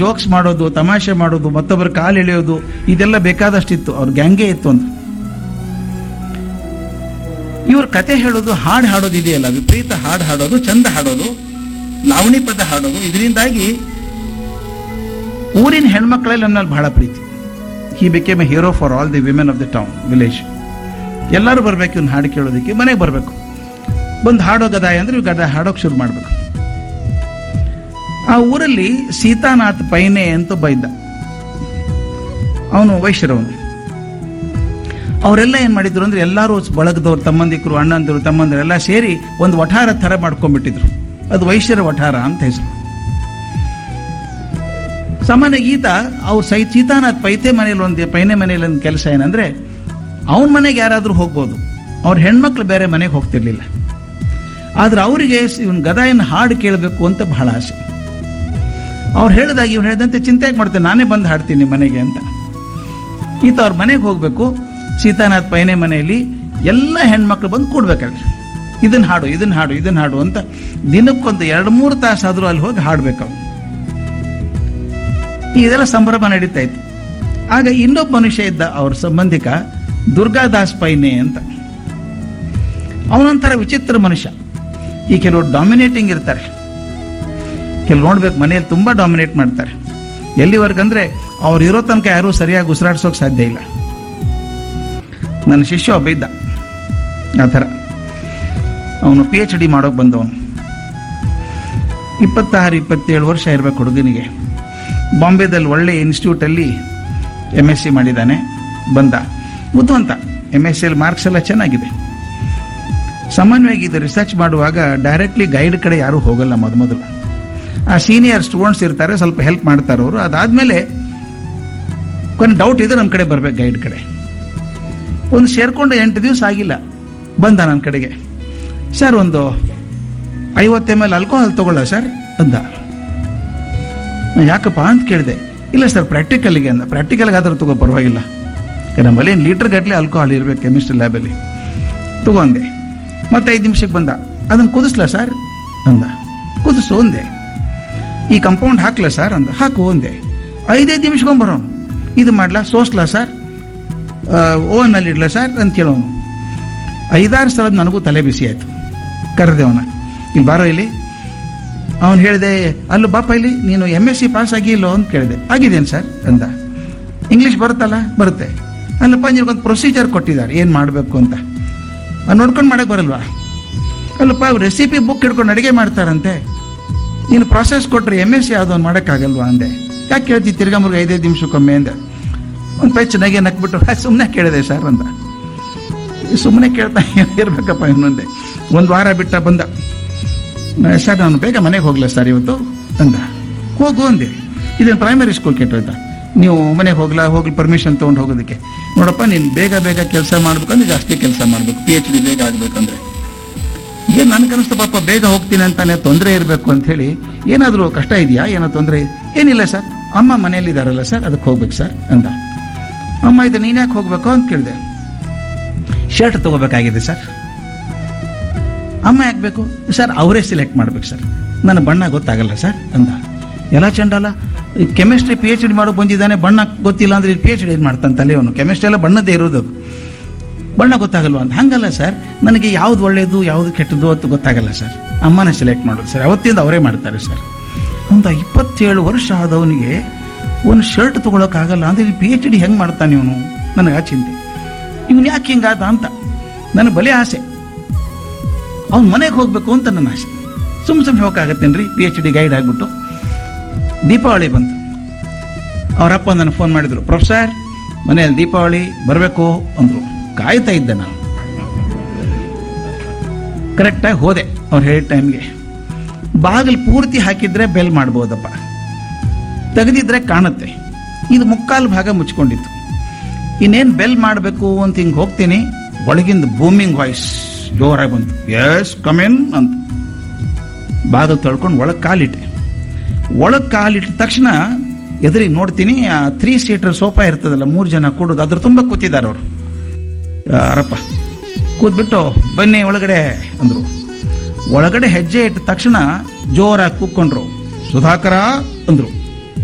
Jokes ಮಾಡೋದು ತಮಾಷೆ ಮಾಡೋದು ಮತ್ತೊಬ್ಬರ ಕಾಲು ಎಳೆಯೋದು ಇದೆಲ್ಲ ಬೇಕಾದಷ್ಟಿತ್ತು ಅವ್ರ ಗ್ಯಾಂಗೇ ಇತ್ತು ಅಂತ ಇವ್ರ ಕತೆ ಹೇಳೋದು ಹಾಡು ಹಾಡೋದು ಇದೆಯಲ್ಲ ವಿಪರೀತ ಹಾಡು ಹಾಡೋದು ಚಂದ ಹಾಡೋದು ಲಾವಣಿ ಪದ ಹಾಡೋದು ಇದರಿಂದಾಗಿ ಊರಿನ ಹೆಣ್ಮಕ್ಳಲ್ಲಿ ನನ್ನಲ್ಲಿ ಬಹಳ ಪ್ರೀತಿ he became a hero for all the women of the town village ಎಲ್ಲರೂ ಬರ್ಬೇಕು ಇವ್ನ ಹಾಡು ಕೇಳೋದಕ್ಕೆ ಮನೆಗೆ ಬರಬೇಕು ಬಂದು ಹಾಡೋ ಗದಾಯ ಅಂದ್ರೆ ಇವ್ ಗದ ಹಾಡೋಕೆ ಶುರು ಮಾಡ್ಬೇಕು ಆ ಊರಲ್ಲಿ ಸೀತಾನಾಥ್ ಪೈನೆ ಅಂತ ಒಬ್ಬ ಇದ್ದ ಅವನು ವೈಶ್ಯರವನು ಅವರೆಲ್ಲ ಏನ್ ಮಾಡಿದ್ರು ಅಂದ್ರೆ ಎಲ್ಲರೂ ಬಳಗದವ್ರು ತಮ್ಮಂದಿಕರು ಅಣ್ಣಂದಿರು ತಮ್ಮಂದಿರು ಎಲ್ಲ ಸೇರಿ ಒಂದು ವಠಾರ ಥರ ಮಾಡ್ಕೊಂಡ್ಬಿಟ್ಟಿದ್ರು ಅದು ವೈಶ್ಯರ ವಠಾರ ಅಂತ ಹೆಸರು ಸಾಮಾನ್ಯ ಈತ ಅವ್ರ ಸೈ ಸೀತಾನಾಥ್ ಪೈತೆ ಮನೇಲಿ ಒಂದು ಪೈನೆ ಮನೇಲಿ ಒಂದು ಕೆಲಸ ಏನಂದ್ರೆ ಅವನ ಮನೆಗೆ ಯಾರಾದ್ರೂ ಹೋಗ್ಬೋದು ಅವ್ರ ಹೆಣ್ಮಕ್ಳು ಬೇರೆ ಮನೆಗೆ ಹೋಗ್ತಿರ್ಲಿಲ್ಲ ಆದ್ರೆ ಅವರಿಗೆ ಇವನ್ ಗದಾಯನ ಹಾಡು ಕೇಳಬೇಕು ಅಂತ ಬಹಳ ಆಸೆ ಅವ್ರು ಹೇಳಿದಾಗ ಇವ್ನು ಹೇಳಿದಂತೆ ಚಿಂತೆ ಯಾಕೆ ಮಾಡ್ತೇನೆ ನಾನೇ ಬಂದು ಹಾಡ್ತೀನಿ ಮನೆಗೆ ಅಂತ ಈತ ಅವ್ರ ಮನೆಗೆ ಹೋಗ್ಬೇಕು ಸೀತಾನಾಥ್ ಪೈನೆ ಮನೆಯಲ್ಲಿ ಎಲ್ಲ ಹೆಣ್ಮಕ್ಳು ಬಂದು ಕೂಡ್ಬೇಕಾದ್ರೆ ಇದನ್ನ ಹಾಡು ಇದನ್ನ ಹಾಡು ಇದನ್ನ ಹಾಡು ಅಂತ ದಿನಕ್ಕೊಂದು ಎರಡು ಮೂರು ತಾಸು ಆದ್ರೂ ಅಲ್ಲಿ ಹೋಗಿ ಹಾಡ್ಬೇಕು ಅವ್ನು ಇದೆಲ್ಲ ಸಂಭ್ರಮ ನಡೀತಾ ಇತ್ತು ಆಗ ಇನ್ನೊಬ್ಬ ಮನುಷ್ಯ ಇದ್ದ ಅವ್ರ ಸಂಬಂಧಿಕ ದುರ್ಗಾದಾಸ್ ಪೈನೆ ಅಂತ ಅವನೊಂಥರ ವಿಚಿತ್ರ ಮನುಷ್ಯ ಈ ಕೆಲವರು ಡಾಮಿನೇಟಿಂಗ್ ಇರ್ತಾರೆ ಕೆಲವು ನೋಡ್ಬೇಕು ಮನೆಯಲ್ಲಿ ತುಂಬಾ ಡಾಮಿನೇಟ್ ಮಾಡ್ತಾರೆ ಎಲ್ಲಿವರೆಗಂದ್ರೆ ಅವ್ರು ಇರೋ ತನಕ ಯಾರೂ ಸರಿಯಾಗಿ ಉಸಿರಾಡ್ಸೋಕೆ ಸಾಧ್ಯ ಇಲ್ಲ ನನ್ನ ಶಿಷ್ಯ ಒಬ್ಬ ಇದ್ದ ಆ ಥರ ಅವನು ಪಿ ಎಚ್ ಡಿ ಮಾಡೋಕೆ ಬಂದವನು ಇಪ್ಪತ್ತಾರು ಇಪ್ಪತ್ತೇಳು ವರ್ಷ ಇರಬೇಕು ಹುಡುಗನಿಗೆ ಬಾಂಬೆದಲ್ಲಿ ಒಳ್ಳೆ ಇನ್ಸ್ಟಿಟ್ಯೂಟಲ್ಲಿ ಎಮ್ ಎಸ್ ಸಿ ಮಾಡಿದ್ದಾನೆ ಬಂದ ಬುದ್ಧಿವಂತ ಎಮ್ ಎಸ್ ಸಿಯಲ್ಲಿ ಮಾರ್ಕ್ಸ್ ಎಲ್ಲ ಚೆನ್ನಾಗಿದೆ ಸಾಮಾನ್ಯವಾಗಿ ಇದು ರಿಸರ್ಚ್ ಮಾಡುವಾಗ ಡೈರೆಕ್ಟ್ಲಿ ಗೈಡ್ ಕಡೆ ಯಾರೂ ಹೋಗಲ್ಲ ಮೊದ ಮೊದಲು ಆ ಸೀನಿಯರ್ ಸ್ಟೂಡೆಂಟ್ಸ್ ಇರ್ತಾರೆ ಸ್ವಲ್ಪ ಹೆಲ್ಪ್ ಮಾಡ್ತಾರೆ ಅವರು ಅದಾದ್ಮೇಲೆ కొన్ని ಡೌಟ್ ಇದೆ ನಮ್ಮ ಕಡೆ ಬರ್ಬೇಕು ಗೈಡ್ ಕಡೆ ಒಂದು ಸೇರ್ಕೊಂಡು ಎಂಟು ದಿವಸ ಆಗಿಲ್ಲ ಬಂದ ನನ್ನ ಕಡೆಗೆ ಸರ್ ಒಂದು ಐವತ್ತು ಎಮ್ ಎಲ್ ಆಲ್ಕೋಹಾಲ್ ತಗೊಳ್ಳ ಸರ್ ಅಂದ ನಾನ್ ಯಾಕಪ್ಪ ಅಂತ ಕೇಳಿದೆ ಇಲ್ಲ ಸರ್ ಪ್ರಾಕ್ಟಿಕಲ್ಗೆ ಅಂದ ಪ್ರಾಕ್ಟಿಕಲ್ಗೆ ಆದ್ರೂ ತಗೋ ಪರವಾಗಿಲ್ಲ ಯಾಕೆ ನಮ್ಮಲ್ಲಿ ಲೀಟರ್ ಗಟ್ಟಲೆ ಆಲ್ಕೋಹಾಲ್ ಇರಬೇಕು ಕೆಮಿಸ್ಟ್ರಿ ಲ್ಯಾಬಲ್ಲಿ ತಗೊಂಡೆ ಮತ್ತೆ ಐದು ನಿಮಿಷಕ್ಕೆ ಬಂದ ಅದನ್ನು ಕುದಿಸ್ಲಾ ಸರ್ ಅಂದ ಕುದಿಸು ಒಂದೆ ಈ ಕಂಪೌಂಡ್ ಹಾಕ್ಲಾ ಸರ್ ಅಂದ ಹಾಕು ಒಂದೆ ಐದೈದು ನಿಮಿಷಕೊಂಬರೋನು ಇದು ಮಾಡ್ಲಾ ಸೋಸ್ಲಾ ಸರ್ ಓವನ್ನಲ್ಲಿ ಇಡ್ಲಾ ಸರ್ ಅಂತ ಕೇಳೋನು ಐದಾರು ಸಲ ನನಗೂ ತಲೆ ಬಿಸಿ ಆಯ್ತು ಕರೆದೆ ಅವನ ಇಲ್ಲಿ ಬಾರೋ ಇಲ್ಲಿ ಅವನು ಹೇಳಿದೆ ಅಲ್ಲೂ ಬಾಪ ಇಲ್ಲಿ ನೀನು ಎಮ್ ಎಸ್ ಸಿ ಪಾಸ್ ಆಗಿಲ್ಲೋ ಅಂತ ಕೇಳಿದೆ ಆಗಿದ್ದೇನೆ ಸರ್ ಅಂದ ಇಂಗ್ಲೀಷ್ ಬರುತ್ತಲ್ಲ ಬರುತ್ತೆ ಅಲ್ಲಪ್ಪ ನಿನಗೊಂದು ಪ್ರೊಸೀಜರ್ ಕೊಟ್ಟಿದ್ದಾರೆ ಏನು ಮಾಡಬೇಕು ಅಂತ ಅದು ನೋಡ್ಕೊಂಡು ಮಾಡಕ್ಕೆ ಬರಲ್ವಾ ಅಲ್ಲಪ್ಪ ರೆಸಿಪಿ ಬುಕ್ ಹಿಡ್ಕೊಂಡು ಅಡುಗೆ ಮಾಡ್ತಾರಂತೆ ನೀನು ಪ್ರಾಸೆಸ್ ಕೊಟ್ಟರೆ ಎಮ್ ಎಸ್ ಸಿ ಯಾವುದೋ ಮಾಡೋಕ್ಕಾಗಲ್ವಾ ಅಂದೆ ಯಾಕೆ ಕೇಳ್ತಿ ತಿರ್ಗಾ ಮುರ್ಗ ಐದೈದು ನಿಮಿಷಕ್ಕೊಮ್ಮೆ ಅಂದೆ ಒಂದು ಪೈ ಚೆನ್ನಾಗಿ ನಕ್ಬಿಟ್ಟು ಸುಮ್ಮನೆ ಕೇಳಿದೆ ಸರ್ ಅಂತ ಸುಮ್ಮನೆ ಕೇಳ್ತಾ ಇರ್ಬೇಕಪ್ಪ ಇನ್ನೊಂದೆ ಒಂದು ವಾರ ಬಿಟ್ಟ ಬಂದ ಸರ್ ನಾನು ಬೇಗ ಮನೆಗೆ ಹೋಗ್ಲಾ ಸರ್ ಇವತ್ತು ಅಂದ ಹೋಗು ಅಂದೆ ಇದನ್ನು ಪ್ರೈಮರಿ ಸ್ಕೂಲ್ ಕೆಟ್ಟೋಯ್ತಾ ನೀವು ಮನೆಗೆ ಹೋಗ್ಲಾ ಹೋಗ್ಲಿ ಪರ್ಮಿಷನ್ ತೊಗೊಂಡು ಹೋಗೋದಕ್ಕೆ ನೋಡಪ್ಪ ನೀನು ಬೇಗ ಬೇಗ ಕೆಲಸ ಮಾಡ್ಬೇಕಂದ್ರೆ ಜಾಸ್ತಿ ಕೆಲಸ ಮಾಡ್ಬೇಕು ಪಿ ಎಚ್ ಡಿ ಬೇಗ ಆಗ್ಬೇಕಂದ್ರೆ ಏನ್ ನನ್ಗನ್ನಿಸ್ತು ಪಾಪ ಬೇಗ ಹೋಗ್ತೀನಿ ಅಂತಾನೆ ತೊಂದರೆ ಇರಬೇಕು ಅಂತ ಹೇಳಿ ಏನಾದರೂ ಕಷ್ಟ ಇದೆಯಾ ಏನೋ ತೊಂದರೆ ಏನಿಲ್ಲ ಸರ್ ಅಮ್ಮ ಮನೆಯಲ್ಲಿ ಇದಾರಲ್ಲ ಸರ್ ಅದಕ್ಕೆ ಹೋಗ್ಬೇಕು ಸರ್ ಅಂದ ಅಮ್ಮ ಇದು ನೀನ್ ಯಾಕೆ ಹೋಗ್ಬೇಕು ಅಂತ ಕೇಳಿದೆ ಶರ್ಟ್ ತಗೋಬೇಕಾಗಿದೆ ಸರ್ ಅಮ್ಮ ಯಾಕೆ ಬೇಕು ಸರ್ ಅವರೇ ಸಿಲೆಕ್ಟ್ ಮಾಡ್ಬೇಕು ಸರ್ ನನ್ನ ಬಣ್ಣ ಗೊತ್ತಾಗಲ್ಲ ಸರ್ ಅಂದ ಎಲ್ಲ ಚಂಡಲ್ಲ ಕೆಮಿಸ್ಟ್ರಿ ಪಿ ಎಚ್ ಡಿ ಮಾಡೋ ಬಂದಿದ್ದಾನೆ ಬಣ್ಣ ಗೊತ್ತಿಲ್ಲ ಅಂದ್ರೆ ಪಿ ಎಚ್ ಡಿ ಏನು ಮಾಡ್ತಾನೆ ತಲೆ ಅವನು ಕೆಮಿಸ್ಟ್ರಿ ಎಲ್ಲ ಬಣ್ಣದೇ ಇರೋದು ಅದು. ಬಣ್ಣ ಗೊತ್ತಾಗಲ್ವಾ ಅಂತ ಹಂಗಲ್ಲ ಸರ್ ನನಗೆ ಯಾವ್ದು ಒಳ್ಳೇದು ಯಾವ್ದು ಕೆಟ್ಟದ್ದು ಅಂತ ಗೊತ್ತಾಗಲ್ಲ ಸರ್ ಅಮ್ಮನೇ ಸೆಲೆಕ್ಟ್ ಮಾಡೋದು ಸರ್ ಅವತ್ತಿಂದ ಅವರೇ ಮಾಡ್ತಾರೆ ಸರ್ ಒಂದು ಇಪ್ಪತ್ತೇಳು ವರ್ಷ ಆದವನಿಗೆ ಒಂದು ಶರ್ಟ್ ತಗೊಳಕ್ಕಾಗಲ್ಲ ಅಂದ್ರೆ ಪಿ ಎಚ್ ಡಿ ಹೆಂಗೆ ಮಾಡ್ತಾನೆ ಇವನು ನನಗೆ ಆ ಚಿಂತೆ ಇವನು ಯಾಕೆ ಹಿಂಗಾದ ಅಂತ ನನಗೆ ಬಲೆ ಆಸೆ ಅವ್ನ ಮನೆಗೆ ಹೋಗ್ಬೇಕು ಅಂತ ನನ್ನ ಆಸೆ ಸುಮ್ ಸುಮ್ಮನೆ ಹೋಗಕ್ಕಾಗತ್ತೇನ್ರಿ ಪಿ ಎಚ್ ಡಿ ಗೈಡ್ ಆಗ್ಬಿಟ್ಟು ದೀಪಾವಳಿ ಬಂತು ಅವರಪ್ಪ ನನಗೆ ಫೋನ್ ಮಾಡಿದ್ರು ಪ್ರೊಫೆಸರ್ ಮನೆಯಲ್ಲಿ ದೀಪಾವಳಿ ಬರಬೇಕು ಅಂದ್ರು ಕಾಯ್ತಾ ಇದ್ದೆ ನಾನು ಕರೆಕ್ಟಾಗಿ ಹೋದೆ ಅವ್ರು ಹೇಳಿದ ಟೈಮ್ಗೆ ಬಾಗಿಲು ಪೂರ್ತಿ ಹಾಕಿದ್ರೆ ಬೆಲ್ ಮಾಡ್ಬೋದಪ್ಪ ತೆಗೆದಿದ್ರೆ ಕಾಣುತ್ತೆ ಇದು ಮುಕ್ಕಾಲು ಭಾಗ ಮುಚ್ಕೊಂಡಿತ್ತು ಇನ್ನೇನು ಬೆಲ್ ಮಾಡಬೇಕು ಅಂತ ಹಿಂಗೆ ಹೋಗ್ತೀನಿ ಒಳಗಿಂದ ಬೂಮಿಂಗ್ ವಾಯ್ಸ್ ಜೋರಾಗಿ ಬಂತು ಎಸ್ ಕಮೆನ್ ಅಂತ ಬಾಗಿಲು ತಳ್ಕೊಂಡು ಒಳಗೆ ಕಾಲಿಟ್ಟೆ ಒಳಗೆ ಕಾಲಿಟ್ಟ ತಕ್ಷಣ ಎದುರಿಗೆ ನೋಡ್ತೀನಿ ಆ ತ್ರೀ ಸೀಟರ್ ಸೋಫಾ ಇರ್ತದಲ್ಲ ಮೂರು ಜನ ಕೂಡೋದು ಅದ್ರ ತುಂಬ ಕೂತಿದ್ದಾರೆ ಅವರು ಯಾರಪ್ಪ ಕೂತ್ಬಿಟ್ಟು ಬನ್ನಿ ಒಳಗಡೆ ಅಂದರು ಒಳಗಡೆ ಹೆಜ್ಜೆ ಇಟ್ಟ ತಕ್ಷಣ ಜೋರಾಗಿ ಕೂತ್ಕೊಂಡ್ರು ಸುಧಾಕರ ಅಂದ್ರು